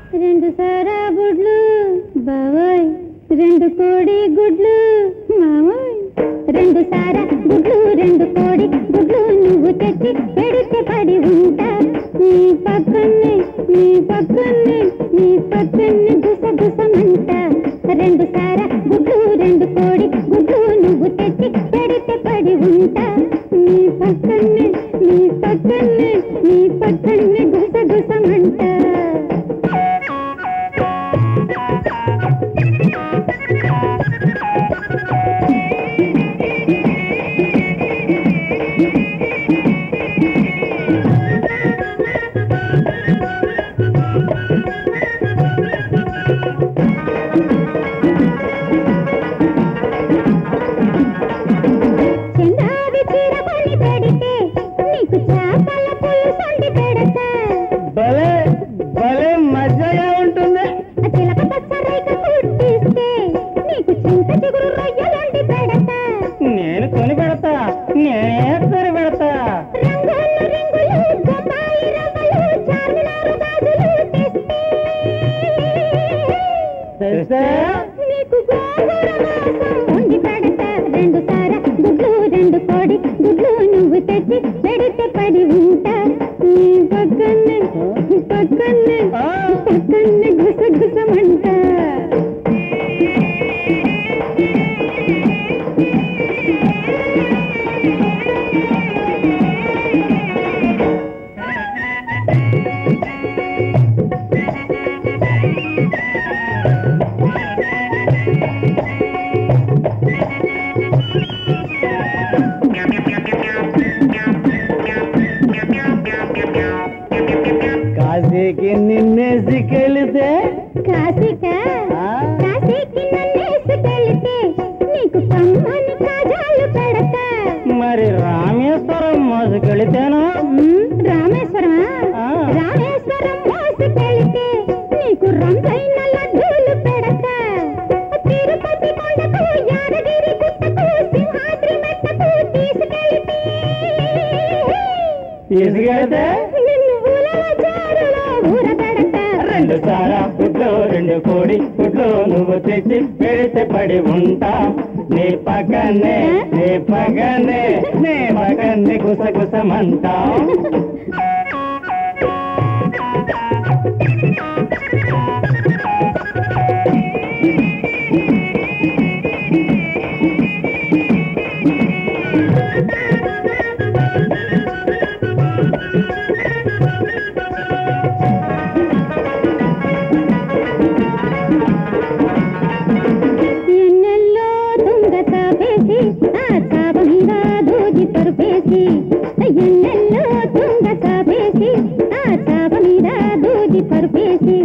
రెండు సారా బుడ్లు బావోయ్ రెండు కోడి గుడ్లు మావోయ్ రెండు సారా గుడ్లు రెండు కోడి గుడ్లు నువ్వు తెచ్చి పెడితే పడి ఉంటా నీ పక్కనే నీ పక్కనే నీ పక్కనే గుస గుసమంట రెండు సారా గుడ్లు రెండు కోడి గుడ్లు నువ్వు తెచ్చి పెడితే పడి ఉంటా నీ పక్కనే నీ పక్కనే నీ పక్కనే గుస గుసమంట చందాది చీర కొని పెడితే నీకు చేపల పులుసొండి పెడతా భలే భలే మజాగా ఉంటుంది ఆ చిలక పచ్చ రేఖ కుట్టిస్తే నీకు చింత చిగురు రొయ్యలొండి పెడతా నేను కొని పెడతా నేనే కొని పెడతా రంగులు రింగులు బొంబాయి రవ్వలు చార్మినారు గాజులు తెస్తే తెస్తే నీకు గోంగూర మాంసం వండి పెడతా రెండు సార గుడ్లు రెండు కోడి గుడ్లు నువ్వు తెచ్చి పెడితే పడి ఉంటా నీ పక్కనే పక్కనే ఆ. పక్కనే గుస గుసమంటా కాశీకి నిన్నేసికెళితే కాశీక ఆ? కాశీకి నన్నేసుకెళితే నీకు కమ్మని కాజాలు పెడతా మరి రామేశ్వరం మోసుకెళితేనా ఉమ్, రామేశ్వరమా ఆ. రామేశ్వరం మోసుకెళితే నీకు రంజైన లడ్డూలు పెడతా తిరుపతి కొండకు యాదగిరి గుట్టకు సింహాద్రి మెట్టకు తీసుకెళితే తీసుకెళితే నిన్ను ఊలల జారులో ఊరబెడతా రెండు సారా గుడ్లు రెండు కోడి గుడ్లు నువ్వు తెచ్చి పెడితే పడి ఉంటా నీ పక్కనే నీ పక్కనే నీ పక్కనే గుసగుసమంటా ఎన్నెల్లో తుంగ చాపేసి ఆ చాప మీద దూది పరుపేసి ఎన్నెల్లో తుంగ చాపేసి ఆ చాప మీద దూది పరుపేసి